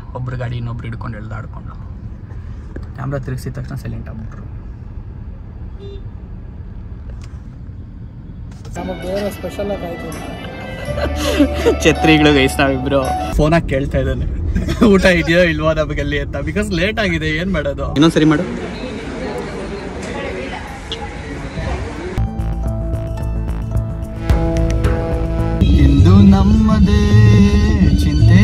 ಒಬ್ರು ಗಾಡಿ ಇನ್ನೊಬ್ರು ಹಿಡ್ಕೊಂಡು ಎಳ್ದಾಡ್ಕೊಂಡು ಕ್ಯಾಮ್ರಾ ತಿರುಗಿಸಿದ ತಕ್ಷಣ ಸೈಲೆಂಟ್ ಆಗ್ಬಿಟ್ರು ನಮಗೆ ಬೇರೆ ಸ್ಪೆಷಲ್ ಆಗಿ ಆಯ್ತು ಛತ್ರಿಗಳು ಗೈಸ್ ನಾವಿಬ್ರು ಫೋನಾಗಿ ಕೇಳ್ತಾ ಇದ್ದಾನೆ ಊಟ ಇದೆಯೋ ಇಲ್ವೋ ನಮಗಲ್ಲಿ ಅಂತ ಬಿಕಾಸ್ ಲೇಟ್ ಆಗಿದೆ ಏನ್ ಮಾಡೋದು ಇನ್ನೊಂದ್ಸರಿ ಮಾಡು ಇಂದು ನಮ್ಮದೇ ಚಿಂತೆ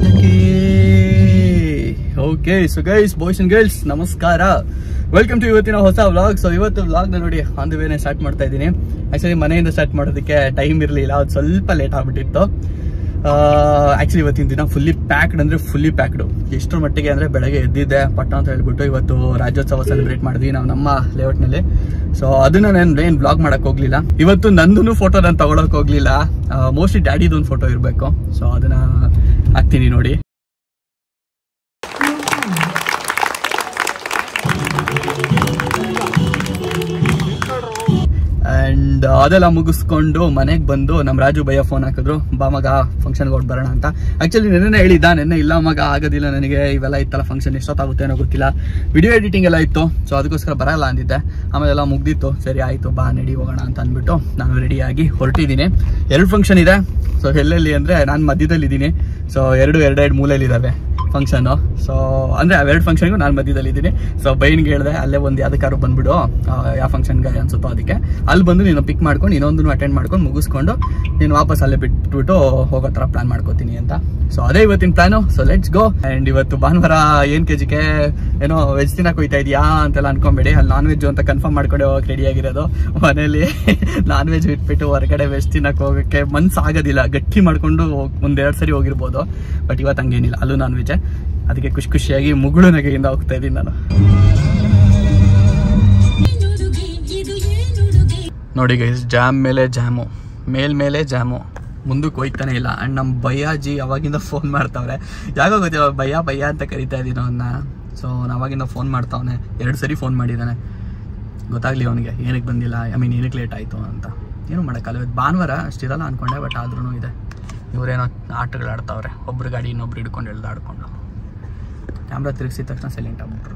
okay so guys boys and girls ನಮಸ್ಕಾರ ವೆಲ್ಕಮ್ ಟು ಇವತ್ತಿನ ಹೊಸ ವ್ಲಾಗ್ ಸೊ ಇವತ್ತು ವ್ಲಾಗ್ ನ ನೋಡಿ ಆನ್ ದ ವೇನೆ ಸ್ಟಾರ್ಟ್ ಮಾಡ್ತಾ ಇದ್ದೀನಿ ಆಕ್ಚುಲಿ ಮನೆಯಿಂದ ಸ್ಟಾರ್ಟ್ ಮಾಡೋದಕ್ಕೆ ಟೈಮ್ ಇರಲಿಲ್ಲ ಅದು ಸ್ವಲ್ಪ ಲೇಟ್ ಆಗ್ಬಿಟ್ಟಿತ್ತು ಆಕ್ಚುಲಿ ಇವತ್ತಿನ ದಿನ ಫುಲ್ಲಿ ಪ್ಯಾಕ್ಡ್ ಅಂದ್ರೆ ಫುಲ್ಲಿ ಪ್ಯಾಕ್ಡ್ ಎಷ್ಟರ ಮಟ್ಟಿಗೆ ಅಂದ್ರೆ ಬೆಳಗ್ಗೆ ಎದ್ದಿದ್ದೆ ಪಟ್ಟ ಅಂತ ಹೇಳ್ಬಿಟ್ಟು ಇವತ್ತು ರಾಜ್ಯೋತ್ಸವ ಸೆಲೆಬ್ರೇಟ್ ಮಾಡಿದ್ವಿ ನಾವು ನಮ್ಮ ಲೇಔಟ್ ನಲ್ಲಿ ಸೊ ಅದನ್ನ ನಾನು ಏನ್ ಬ್ಲಾಗ್ ಮಾಡಕ್ ಹೋಗ್ಲಿಲ್ಲ ಇವತ್ತು ನಂದು ಫೋಟೋ ನಾನು ತಗೊಳಕ್ ಹೋಗ್ಲಿಲ್ಲ ಮೋಸ್ಟ್ಲಿ ಡ್ಯಾಡಿದು ಒಂದು ಫೋಟೋ ಇರಬೇಕು ಸೊ ಅದನ್ನ ಹಾಕ್ತೀನಿ ನೋಡಿ ಅಂಡ್ ಅದೆಲ್ಲ ಮುಗಿಸ್ಕೊಂಡು ಮನೆಗೆ ಬಂದು ನಮ್ಮ ರಾಜು ಭಯ್ಯ ಫೋನ್ ಹಾಕಿದ್ರು ಬಾ ಮಗ ಫಂಕ್ಷನ್ಗೆ ಹೊಟ್ಟು ಬರೋಣ ಅಂತ ಆಕ್ಚುಲಿ ನೆನ್ನೆ ಹೇಳಿದ್ದ ನೆನ್ನೆ ಇಲ್ಲ ಮಗ ಆಗೋದಿಲ್ಲ ನನಗೆ ಇವೆಲ್ಲ ಇತ್ತಲ್ಲ ಫಂಕ್ಷನ್ ಎಷ್ಟೊತ್ತಾಗುತ್ತೆ ಏನೋ ಗೊತ್ತಿಲ್ಲ ವಿಡಿಯೋ ಎಡಿಟಿಂಗ್ ಎಲ್ಲ ಇತ್ತು ಸೊ ಅದಕ್ಕೋಸ್ಕರ ಬರಲ್ಲ ಅಂದಿದ್ದೆ ಆಮೇಲೆ ಎಲ್ಲ ಮುಗ್ದಿತ್ತು ಸರಿ ಆಯ್ತು ಬಾ ನಡಿ ಹೋಗೋಣ ಅಂತ ಅಂದ್ಬಿಟ್ಟು ನಾನು ರೆಡಿಯಾಗಿ ಹೊರಟಿದ್ದೀನಿ ಎರಡು ಫಂಕ್ಷನ್ ಇದೆ ಸೊ ಎಲ್ಲೆಲ್ಲಿ ಅಂದರೆ ನಾನು ಮಧ್ಯದಲ್ಲಿ ಇದ್ದೀನಿ ಸೊ ಎರಡು ಎರಡೆರಡು ಮೂಲೆಯಲ್ಲಿ ಇದ್ದಾವೆ ಫಂಕ್ಷನು ಸೊ ಅಂದರೆ ಅವೆರಡು ಫಂಕ್ಷನ್ಗೂ ನಾನು ಮಧ್ಯದಲ್ಲಿ ಇದ್ದೀನಿ ಸೊ ಬೈನ್ಗೆ ಹೇಳಿದೆ ಅಲ್ಲೇ ಒಂದು ಯಾವ್ದಕ್ಕಾರು ಬಂದ್ಬಿಡು ಆ, ಯಾವ ಫಂಕ್ಷನ್ಗೆ ಅನ್ಸುತ್ತೋ ಅದಕ್ಕೆ ಅಲ್ಲಿ ಬಂದು ನೀನು ಪಿಕ್ ಮಾಡ್ಕೊಂಡು ಇನ್ನೊಂದನ್ನು ಅಟೆಂಡ್ ಮಾಡ್ಕೊಂಡು ಮುಗಿಸ್ಕೊಂಡು ನೀನು ವಾಪಸ್ ಅಲ್ಲೇ ಬಿಟ್ಬಿಟ್ಟು ಹೋಗೋ ಥರ ಪ್ಲಾನ್ ಮಾಡ್ಕೋತೀನಿ ಅಂತ ಸೊ ಅದೇ ಇವತ್ತಿನ plan so let's go and ಇವತ್ತು ಭಾನುವಾರ ಏನು ಕೆ ಜಿಗೆ ಏನೋ ವೆಜ್ ತಿನ್ನಕ್ಕೆ ಹೋಯ್ತಾ ಇದೆಯಾ ಅಂತೆಲ್ಲ ಅನ್ಕೊಂಬೇಡಿ ಅಲ್ಲಿ ನಾನ್ ವೆಜ್ ಅಂತ ಕನ್ಫರ್ಮ್ ಮಾಡ್ಕೊಂಡು ಹೋಗಕ್ಕೆ ರೆಡಿ ಆಗಿರೋದು ಮನೇಲಿ ನಾನ್ ವೆಜ್ ಬಿಟ್ಬಿಟ್ಟು ಹೊರಗಡೆ ವೆಜ್ ತಿನ್ನಕ್ಕೆ ಹೋಗೋಕ್ಕೆ ಮನ್ಸು ಆಗೋದಿಲ್ಲ ಗಟ್ಟಿ ಮಾಡ್ಕೊಂಡು ಒಂದೆರಡು ಸರಿ ಹೋಗಿರ್ಬೋದು ಬಟ್ ಇವತ್ತು ಹಂಗೇನಿಲ್ಲ ಅಲ್ಲೂ ನಾನ್ ವೆಜ್ ಅದಕ್ಕೆ ಖುಷಿ ಖುಷಿಯಾಗಿ ಮುಗುಳು ನಗೆಯಿಂದ ಹೋಗ್ತಾ ಇದ್ದೀನಿ ನಾನು ನೋಡಿ ಗೈಸ್ ಜಾಮ್ ಮೇಲೆ ಜಾಮು ಮೇಲ್ ಮೇಲೆ ಜಾಮು ಮುಂದಕ್ಕೆ ಹೋಯ್ತಾನೆ ಇಲ್ಲ ಆ್ಯಂಡ್ ನಮ್ಮ ಭಯ್ಯಾಜಿ ಅವಾಗಿಂದ ಫೋನ್ ಮಾಡ್ತಾವ್ರೆ ಯಾಕೋ ಗೊತ್ತಿಲ್ಲ ಭಯ್ಯ ಭಯ್ಯ ಅಂತ ಕರಿತಾ ಇದ್ದೀನಿ ಅವನ್ನ ಸೊ ಅವಾಗಿಂದ ಫೋನ್ ಮಾಡ್ತಾವನೆ ಎರಡು ಸರಿ ಫೋನ್ ಮಾಡಿದ್ದಾನೆ ಗೊತ್ತಾಗ್ಲಿ ಅವನಿಗೆ ಏನಕ್ಕೆ ಬಂದಿಲ್ಲ ಐ ಮೀನ್ ಏನಕ್ಕೆ ಲೇಟ್ ಆಯಿತು ಅಂತ ಏನು ಮಾಡೋಕ್ಕಲ್ಲ ಇವತ್ತು ಭಾನುವಾರ ಅಷ್ಟಿರಲ್ಲ ಅಂದ್ಕೊಂಡೆ ಬಟ್ ಆದ್ರೂ ಇದೆ ಇವರೇನೋ ಆಟಗಳು ಆಡ್ತಾವ್ರೆ ಒಬ್ರು ಗಾಡಿ ಇನ್ನೊಬ್ರು ಹಿಡ್ಕೊಂಡು ಎಳ್ದಾಡ್ಕೊಂಡು ಕ್ಯಾಮ್ರಾ ತಿರುಗಿಸಿದ ತಕ್ಷಣ ಸೈಲೆಂಟ್ ಆಗ್ಬಿಟ್ರು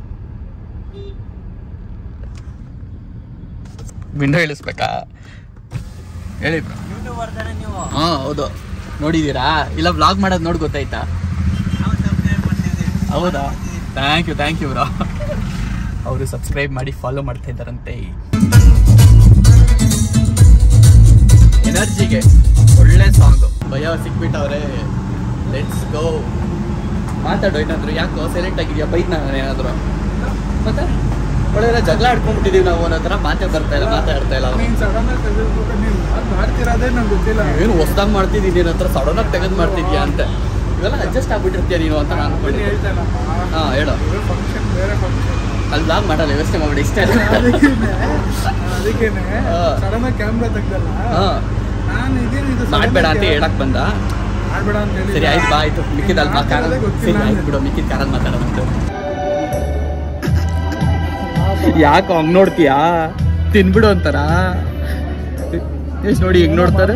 ವಿಂಡೋ ಇಳಿಸ್ಬೇಕಾ ಹೇಳಿ ಬ್ರೋ ಹಾ ಹೌದು ನೋಡಿದೀರಾ ಇಲ್ಲ ವ್ಲಾಗ್ ಮಾಡೋದು ನೋಡಿ ಗೊತ್ತಾಯ್ತಾ ಹೌದಾ thank you thank you bro ಅವರು ಸಬ್ಸ್ಕ್ರೈಬ್ ಮಾಡಿ ಫಾಲೋ ಮಾಡ್ತಾ ಇದ್ದಾರಂತೆ ಎನರ್ಜಿಗೆ ಒಳ್ಳೆ ಸಾಂಗ್ ಭಯ ಸಿಕ್ಬಿಟ್ಟವ್ರೆ ಲೆಟ್ಸ್ ಗೋ ಮಾತಾಡು ಏನಾದ್ರು ಯಾಕೋ ಸೈಲೆಂಟ್ ಆಗಿದ್ಯಾ ಬೈಕ್ ನಾನು ಏನಾದ್ರು ಮತ್ತೆ ಒಳ್ಳೆ ಜಗಳ ಆಡ್ಕೊಂಡ್ಬಿಟ್ಟಿದೀವಿ ನಾವು ಅನ್ನೋ ಥರ ಮಾತೇ ಬರ್ತಾ ಇಲ್ಲ ಮಾತಾಡ್ತಾ ಇಲ್ಲ ನೀನು ಸಡನ್ ಆಗಿ ತೆಗೆದುಬಿಟ್ಟು ನೀವು ಅದು ಮಾಡ್ತಿರೋದೇ ನಂಗೆ ಗೊತ್ತಿಲ್ಲ ಏನು ಹೊಸ್ದಾಗಿ ಮಾಡ್ತಿದ್ದೀನಿ ನಿನ್ನ ಹತ್ರ ಸಡನ್ ಆಗಿ ತೆಗೆದು ಮಾಡ್ತಿದ್ಯಾ ಅಂತ ಇವೆಲ್ಲ ಅಡ್ಜಸ್ಟ್ ಆಗ್ಬಿಟ್ಟಿರ್ತೀಯ ನೀನು ಅಂತ ನಾನು ಬನ್ನಿ ಅನ್ಕೊಂಡಿದ್ದೆ ಹೇಳ್ತಾ ಇಲ್ಲ ಹಾ ಹೇಳು ಫಂಕ್ಷನ್ ಬೇರೆ ಫಂಕ್ಷನ್ ಅಲ್ಲಿ ಬ್ಲಾಗ್ ಮಾಡಲ್ಲ ವ್ಯವಸ್ಥೆ ಮಾಡಿ ಇಷ್ಟ ಅದಕ್ಕೇನೆ ಅದಕ್ಕೇನೆ ಹಾ. ಸಡನ್ ಆಗಿ ಕ್ಯಾಮ್ರಾ ತೆಗ್ದಲ್ಲ ಹಾ ನಾನು ಇದೇನು ಇದು sudden ಮಾಡ್ಬೇಡ ಅಂತ ಆಗಿ ಹೇಳಕ್ ಬಂದ ಮಾಡ್ಬೇಡ ಅಂತ ಹೇಳಿ ಸರಿ ಆಯ್ತು ಬಾ ಆಯ್ತು ಮಿಕ್ಕಿದ ಅಲ್ಲಿ ಮಾತಾಡೋದೇ ಕಾರಲ್ಲಿ ಗೊತ್ತಿಲ್ಲ ಸರಿ ಆಯ್ತು ಅಂದೆ. ಬಿಡು ಮಿಕ್ಕಿದ ಕಾರಲ್ಲಿ ಮಾತಾಡೋದು ಯಾಕೆ ಹಂಗ್ ನೋಡ್ತೀಯಾ ತಿನ್ಬಿಡು ಅಂತಾರ ಎಷ್ಟು ನೋಡಿ ಹೆಂಗ್ ನೋಡ್ತಾರೆ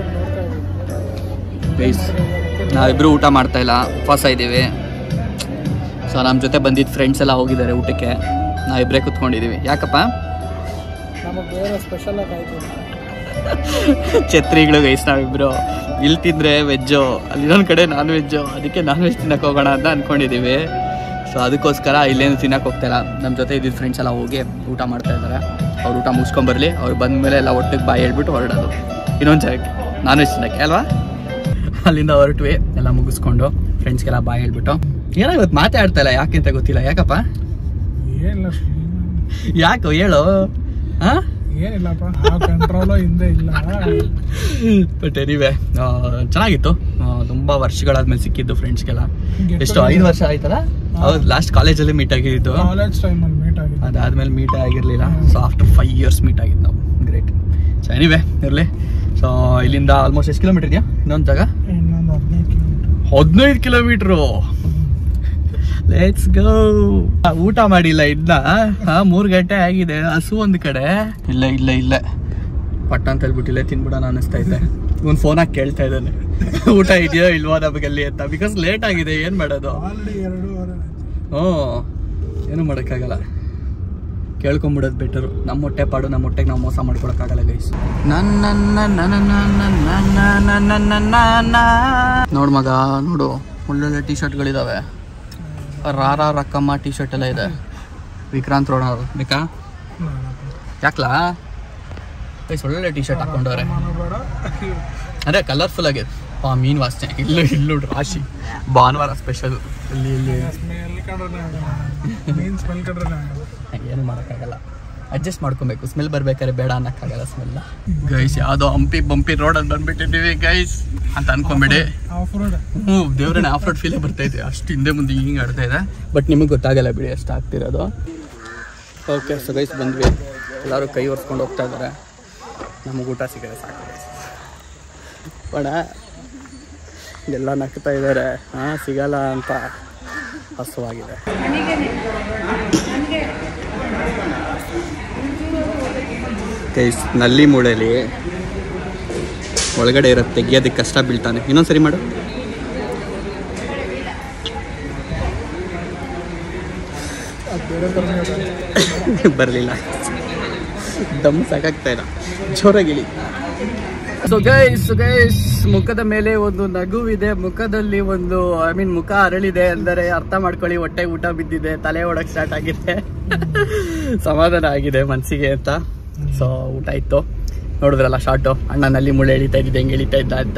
ಗೈಸ್ ನಾವಿಬ್ರು ಊಟ ಮಾಡ್ತಾ ಇಲ್ಲ ಉಪವಾಸ ಇದ್ದೀವಿ ಸೊ ನಮ್ಮ ಜೊತೆ ಬಂದಿದ್ದ ಫ್ರೆಂಡ್ಸ್ ಎಲ್ಲ ಹೋಗಿದ್ದಾರೆ ಊಟಕ್ಕೆ ನಾವಿಬ್ಬರೇ ಕುತ್ಕೊಂಡಿದ್ದೀವಿ ಯಾಕಪ್ಪ ನಮಗೆ ಬೇರೆ ಸ್ಪೆಷಲ್ ಆಗಿ ಆಯ್ತು ಛತ್ರಿಗಳು ಗೈಸ್ ನಾವಿಬ್ರು ಇಲ್ಲಿ ತಿಂದ್ರೆ ವೆಜ್ಜು ಅಲ್ಲಿ ಇನ್ನೊಂದು ಕಡೆ ನಾನ್ ವೆಜ್ಜು ಅದಕ್ಕೆ ನಾನ್ ವೆಜ್ ತಿನ್ನಕ್ಕೆ ಹೋಗೋಣ ಅಂತ ಅನ್ಕೊಂಡಿದ್ದೀವಿ ಸೊ ಅದಕ್ಕೋಸ್ಕರ ಇಲ್ಲೇನು ತಿನ್ನಕ್ಕೆ ಹೋಗ್ತಾ ಇಲ್ಲ ನಮ್ಮ ಜೊತೆ ಇದ್ದಿದ್ದ ಫ್ರೆಂಡ್ಸ್ ಎಲ್ಲ ಹೋಗಿ ಊಟ ಮಾಡ್ತಾ ಇದ್ದಾರೆ ಅವ್ರು ಊಟ ಮುಗಿಸ್ಕೊಂಬರ್ಲಿ ಅವ್ರು ಬಂದ ಮೇಲೆ ಎಲ್ಲ ಒಟ್ಟಿಗೆ ಬಾಯಿ ಹೇಳ್ಬಿಟ್ಟು ಹೊರಡೋದು ಇನ್ನೊಂದು ಜಾಗಕ್ಕೆ ನಾನ್ ವೆಜ್ ತಿನ್ನಕ್ಕೆ ಅಲ್ವಾ ಅಲ್ಲಿಂದ ಹೊರಟ್ವಿ ಎಲ್ಲ ಮುಗಿಸ್ಕೊಂಡು ಫ್ರೆಂಡ್ಸ್ಗೆಲ್ಲ ಬಾಯಿ ಹೇಳ್ಬಿಟ್ಟು ಏನೋ ಇವತ್ತು ಮಾತಾಡ್ತಾ ಇಲ್ಲ ಯಾಕೆ ಅಂತ ಗೊತ್ತಿಲ್ಲ ಯಾಕಪ್ಪ ಏನಿಲ್ಲ ಯಾಕೋ ಹೇಳು ಹಾಂ ಏನಿಲ್ಲಪ್ಪ ಆ ಕಂಟ್ರೋಲು ಹಿಂದೆ ಇಲ್ಲ ಬಟ್ ಎನಿವೆ ಚೆನ್ನಾಗಿತ್ತು ಆ, ತುಂಬಾ ವರ್ಷಗಳಾದ್ಮೇಲೆ ಸಿಕ್ಕಿದ್ದು ಫ್ರೆಂಡ್ಸ್ಗೆಲ್ಲ ಎಷ್ಟು ಐದು ವರ್ಷ ಆಯ್ತಲ್ಲ ಹೌದು ಲಾಸ್ಟ್ ಕಾಲೇಜಲ್ಲಿ ಮೀಟ್ ಆಗಿದ್ದು ಕಾಲೇಜ್ ಟೈಮಲ್ಲಿ ಮೀಟ್ ಆಗಿದೆ ಅದಾದ್ಮೇಲೆ ಮೀಟ್ ಆಗಿರ್ಲಿಲ್ಲ so after five years meet ಆಗಿದ್ದು ನಾವು ಗ್ರೇಟ್ ಸೊ ಎನಿವೆ ಇರಲಿ ಸೊ ಇಲ್ಲಿಂದ ಆಲ್ಮೋಸ್ಟ್ ಎಷ್ಟು ಕಿಲೋಮೀಟರ್ ಇದೆಯಾ ಇನ್ನೊಂದು ಜಾಗ ಇನ್ನೊಂದು ಹದಿನೈದು ಕಿಲೋಮೀಟರ್ ಹದಿನೈದು ಕಿಲೋಮೀಟ್ರು ಲೆಟ್ಸ್ ಗೋ ಊಟ ಮಾಡಿಲ್ಲ ಇದ್ನ ಹಾ ಮೂರ್ ಗಂಟೆ ಆಗಿದೆ ಹಸು ಒಂದ್ ಕಡೆ ಇಲ್ಲ ಇಲ್ಲ ಇಲ್ಲ ಪಟ್ಟ ಅಂತ ಹೇಳ್ಬಿಟ್ಟು ಇಲ್ಲೇ ತಿನ್ಬಿಡೋಣ ಅನಿಸ್ತಾ ಇದೆ ಇವನ್ ಫೋನ್ ಹಾಕಿ ಕೇಳ್ತಾ ಇದ್ದಾನೆ ಊಟ ಇದೆಯೋ ಇಲ್ವೋ ನಮಗಲ್ಲಿ ಅಂತ ಬಿಕಾಸ್ ಲೇಟ್ ಆಗಿದೆ ಏನ್ ಮಾಡೋದು ಆಲ್ರೆಡಿ ಎರಡೂವರೆ ಆಯ್ತು. ಹ್ಞೂ ಏನು ಮಾಡೋಕ್ಕಾಗಲ್ಲ ಕೇಳ್ಕೊಂಬಿಡೋದು ಬೆಟರು ನಮ್ಮ ಹೊಟ್ಟೆ ಪಾಡು ನಮ್ಮ ಹೊಟ್ಟೆಗೆ ನಾವು ಮೋಸ ಮಾಡ್ಕೊಳಕ್ಕಾಗಲ್ಲ ಗೈಸ್ ನೋಡು ಮಗ ನೋಡು ಒಳ್ಳೊಳ್ಳೆ ಟಿ ಶರ್ಟ್ಗಳಿದಾವೆ ರಾರಾ ರಕ್ಕಮ್ಮ ಟಿ ಶರ್ಟ್ ಎಲ್ಲ ಇದೆ ವಿಕ್ರಾಂತ್ ರೋಣ ಅವರು ಬೇಕಾ ಯಾಕ್ಲಾ ಗೈಸ್ ಒಳ್ಳೊಳ್ಳೆ ಟಿ ಶರ್ಟ್ ಹಾಕೊಂಡವ್ರೆ ಮಾನ ಬೇಡ ಅದೇ ಕಲರ್ಫುಲ್ ಆಗಿದೆ ಆ ಮೀನ್ ವಾಸನೆ ಇಲ್ಲೂ ಇಲ್ಲೂ ರಾಶಿ ಭಾನುವಾರ ಸ್ಪೆಷಲ್ ಇಲ್ಲಿ ಇಲ್ಲಿ ಸ್ಮೆಲ್ ಕಂಡ್ರೆ ಆಗಲ್ಲ ಮೀನ್ ಸ್ಮೆಲ್ ಕಂಡ್ರೆ ಆಗಲ್ಲ ಏನು ಮಾಡೋಕ್ಕಾಗಲ್ಲ ಅಡ್ಜಸ್ಟ್ ಮಾಡ್ಕೊಬೇಕು ಸ್ಮೆಲ್ ಬರ್ಬೇಕಾದ್ರೆ ಬೇಡ ಅನ್ನಕ್ಕಾಗಲ್ಲ ಸ್ಮೆಲ್ ಗೈಸ್ ಯಾವುದೋ ಹಂಪಿ ಬಂಪಿ ರೋಡಲ್ಲಿ ಬಂದ್ಬಿಟ್ಟಿದ್ದೀವಿ ಗೈಸ್ ಅಂತ ಅನ್ಕೊಂಬೇಡಿ ಆಫ್ ರೋಡ್ ಹ್ಞೂ ದೇವ್ರನ್ನ ಆಫ್ ರೋಡ್ ಫೀಲೇ ಬರ್ತಾ ಇದೆ ಅಷ್ಟು ಹಿಂದೆ ಮುಂದೆ ಹಿಂಗೆ ಆಡ್ತಾ ಇದೆ ಬಟ್ ನಿಮಗೆ ಗೊತ್ತಾಗಲ್ಲ ಬಿಡಿ ಅಷ್ಟು ಆಗ್ತಿರೋದು ಓಕೆ ಸೊ ಗೈಸ್ ಬಂದ್ವಿ ಎಲ್ಲರೂ ಕೈ ಒರೆಸ್ಕೊಂಡು ಹೋಗ್ತಾ ಇದ್ದಾರೆ ನಮಗೆ ಊಟ ಸಿಗದೆ ಸಾಕು ಬಣ ಎಲ್ಲ ನಗ್ತಾ ಇದ್ದಾರೆ ಹಾಂ ಸಿಗಲ್ಲ ಅಂತ ಹಸುವಾಗಿದೆ ಗೈಸ್ ನಲ್ಲಿ ಮೂಳೆಲಿ ಒಳಗಡೆ ಇರೋದು ತೆಗಿಯೋದಕ್ಕೆ ಕಷ್ಟ ಬೀಳ್ತಾನೆ ಇನ್ನೊಂದ್ಸರಿ ಮಾಡು ಅದು ಬೇರೆ ಥರನೇ ಬರಲಿಲ್ಲ ದಮ್ ಸಾಕಾಗ್ತಾ ಇಲ್ಲ ಜೋರಾಗಿಳಿ ಸೊ ಗೈಸ್ ಗೈಸ್ ಮುಖದ ಮೇಲೆ ಒಂದು ನಗುವಿದೆ ಮುಖದಲ್ಲಿ ಒಂದು ಐ ಮೀನ್ ಮುಖ ಅರಳಿದೆ ಅಂದರೆ ಅರ್ಥ ಮಾಡ್ಕೊಳ್ಳಿ ಹೊಟ್ಟೆ ಊಟ ಬಿದ್ದಿದೆ ತಲೆ ಓಡಕ್ ಸ್ಟಾರ್ಟ್ ಆಗಿದೆ ಸಮಾಧಾನ ಆಗಿದೆ ಮನಸ್ಸಿಗೆ ಅಂತ ಸೊ ಊಟ ಇತ್ತು ನೋಡಿದ್ರಲ್ಲ ಶಾರ್ಟು ಅಣ್ಣನಲ್ಲಿ ಮುಳ್ಳೆ ಎಳಿತಾ ಇದ್ದಿದ್ದು ಹೆಂಗೆ ಎಳಿತಾ ಇದ್ದ ಅಂತ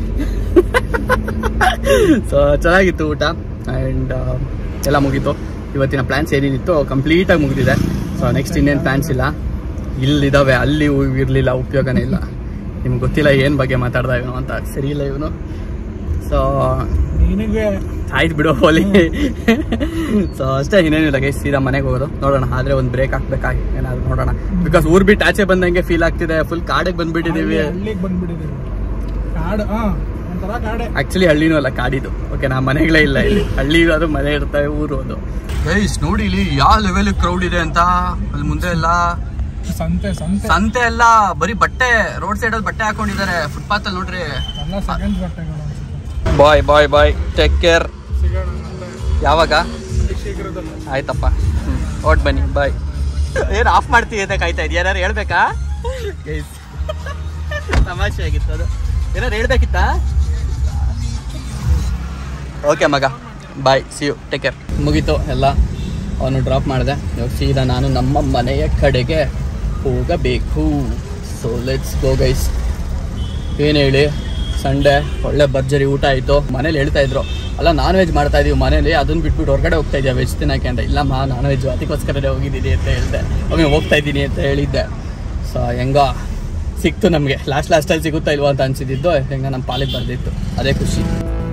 ಸೊ ಚೆನ್ನಾಗಿತ್ತು ಊಟ ಆ್ಯಂಡ್ ಎಲ್ಲ ಮುಗೀತು ಇವತ್ತಿನ ಪ್ಲ್ಯಾನ್ಸ್ ಏನೇನಿತ್ತು ಕಂಪ್ಲೀಟಾಗಿ ಮುಗಿದಿದೆ ಸೊ ನೆಕ್ಸ್ಟ್ ಇನ್ನೇನು ಪ್ಲ್ಯಾನ್ಸ್ ಇಲ್ಲ ಇಲ್ಲಿದ್ದಾವೆ ಅಲ್ಲಿ ಇರಲಿಲ್ಲ ಉಪಯೋಗನೇ ಇಲ್ಲ ನಿಮ್ಗೆ ಗೊತ್ತಿಲ್ಲ ಏನು ಬಗ್ಗೆ ಮಾತಾಡ್ದ ಇವನು ಅಂತ ಸರಿ ಇಲ್ಲ ಇವನು ಸೊ ನಿನಗೆ ಆಯ್ತು ಬಿಡು ಹೋಲಿ ಸೊ ಅಷ್ಟೇ ಇನ್ನೇನಿಲ್ಲ ಗೈಸ್ ಸೀದಾ ಮನೆಗೆ ಹೋಗೋದು ನೋಡೋಣ ಆದ್ರೆ ಒಂದು ಬ್ರೇಕ್ ಹಾಕ್ಬೇಕಾಗಿ ಏನಾದ್ರು ನೋಡೋಣ ಬಿಕಾಸ್ ಊರ್ ಬಿಟ್ಟು ಆಚೆ ಬಂದಂಗೆ ಫೀಲ್ ಆಗ್ತಿದೆ ಫುಲ್ ಕಾಡಿಗೆ ಬಂದ್ಬಿಟ್ಟಿದೀವಿ ಹಳ್ಳಿಗೆ ಬಂದ್ಬಿಟ್ಟಿದ್ದೀವಿ ಕಾಡು ಹಾ ಒಂಥರ ಕಾಡೆ ಆಕ್ಚುಲಿ ಹಳ್ಳಿನೂ ಅಲ್ಲ ಕಾಡಿದು ಓಕೆ ನಾ ಮನೆಗಳೇ ಇಲ್ಲ ಇಲ್ಲಿ ಹಳ್ಳಿ ಅದು ಮನೆ ಇರ್ತವೆ ಊರು ಅದು ಗೈಸ್ ನೋಡಿ ಇಲ್ಲಿ ಯಾವ ಲೆವೆಲ್ ಕ್ರೌಡ್ ಇದೆ ಅಂತ ಅಲ್ಲಿ ಮುಂದೆ ಎಲ್ಲ ಸಂತೆ ಸಂತೆ ಸಂತೆ ಎಲ್ಲ ಬರೀ ಬಟ್ಟೆ ರೋಡ್ ಸೈಡ್ ಅಲ್ಲಿ ಬಟ್ಟೆ ಹಾಕೊಂಡಿದ್ದಾರೆ ಫುಟ್ಪಾತ್ ಅಲ್ಲಿ ನೋಡ್ರಿ ಎಲ್ಲ ಸೆಕೆಂಡ್ ಬಟ್ಟೆಗಳು ಅನ್ಸುತ್ತೆ ಬಾಯ್ ಬಾಯ್ ಬಾಯ್ ಟೇಕ್ ಕೇರ್ ಸಿಗೋಣ ಮತ್ತೆ ಯಾವಾಗ ಅತಿ ಶೀಘ್ರದಲ್ಲಿ ಆಯ್ತಪ್ಪ ಓಟ್ ಬನ್ನಿ ಬಾಯ್ ಏನು ಆಫ್ ಮಾಡ್ತೀವಿ ಅಂತ ಕಾಯ್ತಾ ಇದೆಯಾ ಏನಾರು ಹೇಳ್ಬೇಕಾ ಗೈಸ್ ತಮಾಷೆ ಆಗಿತ್ತು ಅದು ಏನಾರು ಹೇಳ್ಬೇಕಿತ್ತಾ ಓಕೆ ಮಗ bye see you take care ಮುಗೀತು ಎಲ್ಲ ಅವನು ಡ್ರಾಪ್ ಮಾಡಿದೆ ಇವಾಗ ಸೀದಾ ನಾನು ನಮ್ಮ ಮನೆಯ ಕಡೆಗೆ ಹೋಗಬೇಕು ಸೊ ಲೆಟ್ಸ್ ಗೋ ಗೈಸ್ ಏನು ಹೇಳಿ ಸಂಡೇ ಒಳ್ಳೆ ಭರ್ಜರಿ ಊಟ ಆಯಿತು ಮನೇಲಿ ಹೇಳ್ತಾ ಇದ್ರು ಅಲ್ಲ ನಾನ್ ವೆಜ್ ಮಾಡ್ತಾ ಇದೀವಿ ಮನೇಲಿ ಅದನ್ನ ಬಿಟ್ಬಿಟ್ಟು ಹೊರಗಡೆ ಹೋಗ್ತಾ ಇದೆಯಾ ವೆಜ್ ತಿನ್ನಕ್ಕೆ ಅಂತ ಇಲ್ಲಮ್ಮ ನಾನ್ ವೆಜ್ ಅದಕ್ಕೋಸ್ಕರನೇ ಹೋಗಿದ್ದೀನಿ ಅಂತ ಹೇಳಿದೆ ಒಮ್ಮೆ ಹೋಗ್ತಾ ಇದ್ದೀನಿ ಅಂತ ಹೇಳಿದ್ದೆ ಸೊ ಹೆಂಗೋ ಸಿಕ್ತು ನಮಗೆ ಲಾಸ್ಟ್ ಲಾಸ್ಟಲ್ಲಿ ಸಿಗುತ್ತಾ ಇಲ್ವಾ ಅಂತ ಅನ್ಸಿದ್ದು ಹೆಂಗ ನಮ್ಮ ಪಾಲಿಗೆ ಬರ್ದಿತ್ತು ಅದೇ ಖುಷಿ